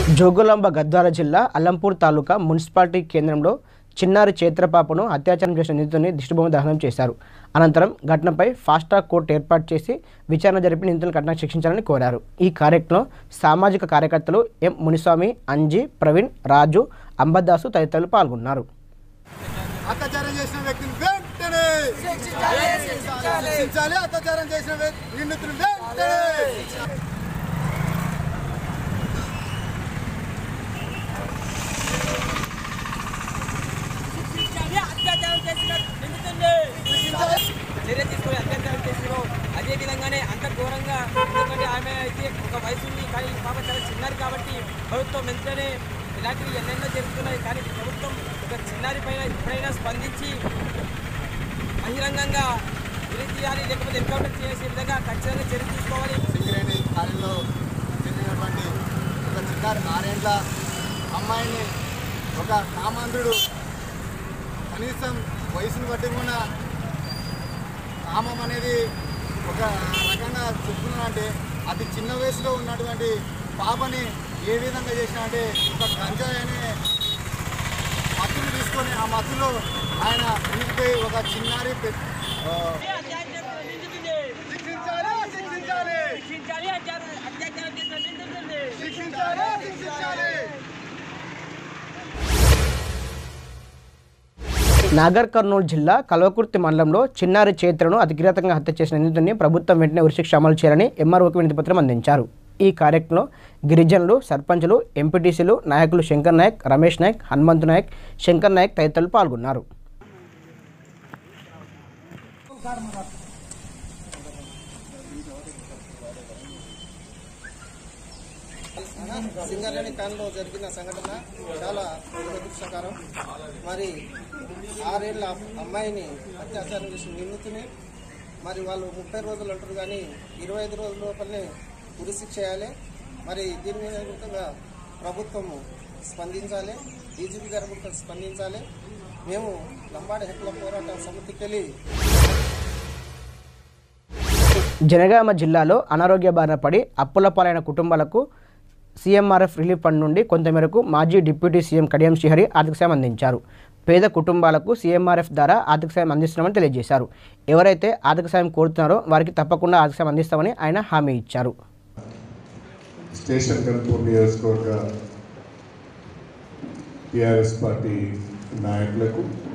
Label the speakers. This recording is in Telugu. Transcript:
Speaker 1: జోగులాంబ గద్వాల జిల్లా అల్లంపూర్ తాలూకా మున్సిపాలిటీ కేంద్రంలో చిన్నారి చైత్రపాపను అత్యాచారం చేసిన నిందితుని దిష్టిబొమ్మ దహనం చేశారు అనంతరం ఘటనపై ఫాస్ట్ ట్రాక్ కోర్టు ఏర్పాటు చేసి విచారణ జరిపి నిందితులను ఘటన శిక్షించాలని కోరారు ఈ కార్యక్రమంలో సామాజిక కార్యకర్తలు ఎం మునిస్వామి అంజీ ప్రవీణ్ రాజు అంబదాసు తదితరులు పాల్గొన్నారు
Speaker 2: అత్యాచారం చేసిన వ్యక్తిని వెంటనే శిక్షించాలి అత్యాచారం చేసిన వ్యక్తి నిందితులు వెంటనే
Speaker 3: శిక్షించాలి అత్యాచారం చేసిన నిందితుడిని చర్య తీసుకొని అత్యాచారం చేసిన అదే విధంగానే అంత ఘోరంగా ఎందుకంటే ఆమె అయితే ఒక వయసు ఉంది కానీ ఈ పాప చాలా చిన్నది కాబట్టి ప్రభుత్వం వెంటనే ఇలాంటివి ఎన్నెన్నో జరుగుతున్నాయి కానీ ప్రభుత్వం ఒక చిన్నారి పైన ఎప్పుడైనా స్పందించి బహిరంగంగా ఉరి తీయాలి లేకపోతే ఎన్కౌంటర్ చేసే విధంగా ఖచ్చితంగా చర్య తీసుకోవాలి
Speaker 2: సింగరేణి కాలంలో చెందినటువంటి ఒక చిన్నారి ఆరేండ్ల అమ్మాయిని ఒక కామాంధుడు కనీసం వయసును బట్టి కూడా కామం అనేది ఒక రకంగా చెప్తున్నానంటే అతి చిన్న వయసులో ఉన్నటువంటి పాపని ఏ విధంగా చేసినా అంటే ఒక గంజాయి అనే మత్తును తీసుకొని ఆ మత్తులో ఆయన ఊరిపోయి ఒక చిన్నారి పె- ఆ,
Speaker 3: అత్యాచారం నిందితుడిని
Speaker 2: శిక్షించాలి శిక్షించాలి
Speaker 3: శిక్షించాలి అత్యాచారం అత్యాచారం చేసిన నిందితుడిని
Speaker 2: శిక్షించాలి శిక్షించాలి
Speaker 1: నాగర్ కర్నూలు జిల్లా కల్వకుర్తి మండలంలో చిన్నారి చైత్రను అతికిరాతంగా హత్య చేసిన నిందితుడిని ప్రభుత్వం వెంటనే ఉరిశిక్ష అమలు చేయాలని ఎంఆర్ఓకి వినతి పత్రం అందించారు ఈ కార్యక్రమంలో గిరిజనులు సర్పంచులు ఎంపీటీసీలు నాయకులు శంకర్ నాయక్ రమేష్ నాయక్ హనుమంతు నాయక్ శంకర్ నాయక్ తదితరులు పాల్గొన్నారు
Speaker 4: సింగరేణి కాలంలో జరిగిన సంఘటన చాలా దురదృష్టకరం మరి ఆరేళ్ల అమ్మాయిని అత్యాచారం చేసిన నిందితుని మరి వాళ్ళు ముప్పై రోజులు అంటారు కానీ ఇరవై ఐదు రోజుల లోపలనే ఉరిశిక్ష చేయాలి మరి దీని మీద కూడా ప్రభుత్వము స్పందించాలి డీజీపీ గారు కూడా స్పందించాలి మేము లంబాడి హక్కుల పోరాట సమితికి వెళ్ళి
Speaker 1: జనగామ జిల్లాలో అనారోగ్య బారిన పడి అప్పుల పాలైన కుటుంబాలకు సీఎంఆర్ఎఫ్ రిలీఫ్ ఫండ్ నుండి కొంతమేరకు మాజీ డిప్యూటీ సీఎం కడియం శ్రీహరి ఆర్థిక సాయం అందించారు పేద కుటుంబాలకు సీఎంఆర్ఎఫ్ ద్వారా ఆర్థిక సాయం అందిస్తున్నామని తెలియజేశారు ఎవరైతే ఆర్థిక సాయం కోరుతున్నారో వారికి తప్పకుండా ఆర్థిక సాయం అందిస్తామని ఆయన హామీ ఇచ్చారు
Speaker 5: స్టేషన్ కనుపూర్ నియోజకవర్గ టీఆర్ఎస్ పార్టీ నాయకులకు